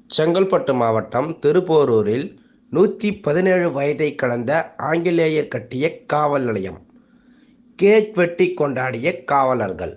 செங்கல்பட்டு மாவட்டம் திருப்போரூரில் நூற்றி பதினேழு வயதை கடந்த ஆங்கிலேயர் கட்டிய காவல் நிலையம் கேக் வெட்டி கொண்டாடிய காவலர்கள்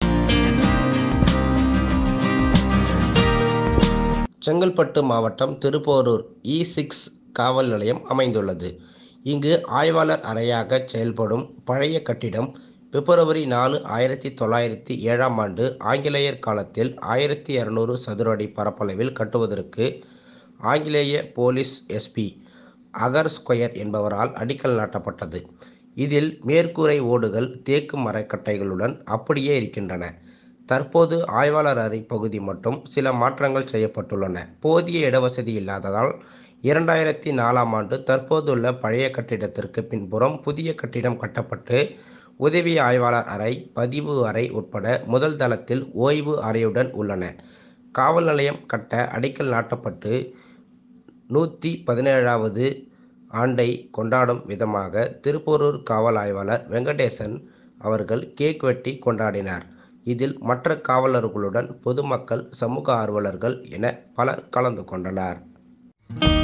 செங்கல்பட்டு மாவட்டம் திருப்போரூர் இ சிக்ஸ் காவல் நிலையம் அமைந்துள்ளது இங்கு ஆய்வாளர் அறையாக செயல்படும் பழைய கட்டிடம் பிப்ரவரி நாலு ஆயிரத்தி தொள்ளாயிரத்தி ஏழாம் ஆண்டு ஆங்கிலேயர் காலத்தில் ஆயிரத்தி இரநூறு சதுர அடி பரப்பளவில் கட்டுவதற்கு ஆங்கிலேய போலீஸ் எஸ்பி அகர் ஸ்கொயர் என்பவரால் அடிக்கல் நாட்டப்பட்டது இதில் மேற்கூரை ஓடுகள் தேக்கு மரக்கட்டைகளுடன் அப்படியே இருக்கின்றன தற்போது ஆய்வாளர் அறை பகுதி மட்டும் சில மாற்றங்கள் செய்யப்பட்டுள்ளன போதிய இடவசதி இல்லாததால் இரண்டாயிரத்தி நாலாம் ஆண்டு தற்போதுள்ள பழைய கட்டிடத்திற்கு பின்புறம் புதிய கட்டிடம் கட்டப்பட்டு உதவி ஆய்வாளர் அறை பதிவு அறை உட்பட முதல் தளத்தில் ஓய்வு அறையுடன் உள்ளன காவல் நிலையம் கட்ட அடிக்கல் நாட்டப்பட்டு நூற்றி பதினேழாவது ஆண்டை கொண்டாடும் விதமாக திருப்போரூர் காவல் ஆய்வாளர் வெங்கடேசன் அவர்கள் கேக் வெட்டி கொண்டாடினார் இதில் மற்ற காவலர்களுடன் பொதுமக்கள் சமூக ஆர்வலர்கள் என பலர் கலந்து கொண்டனர்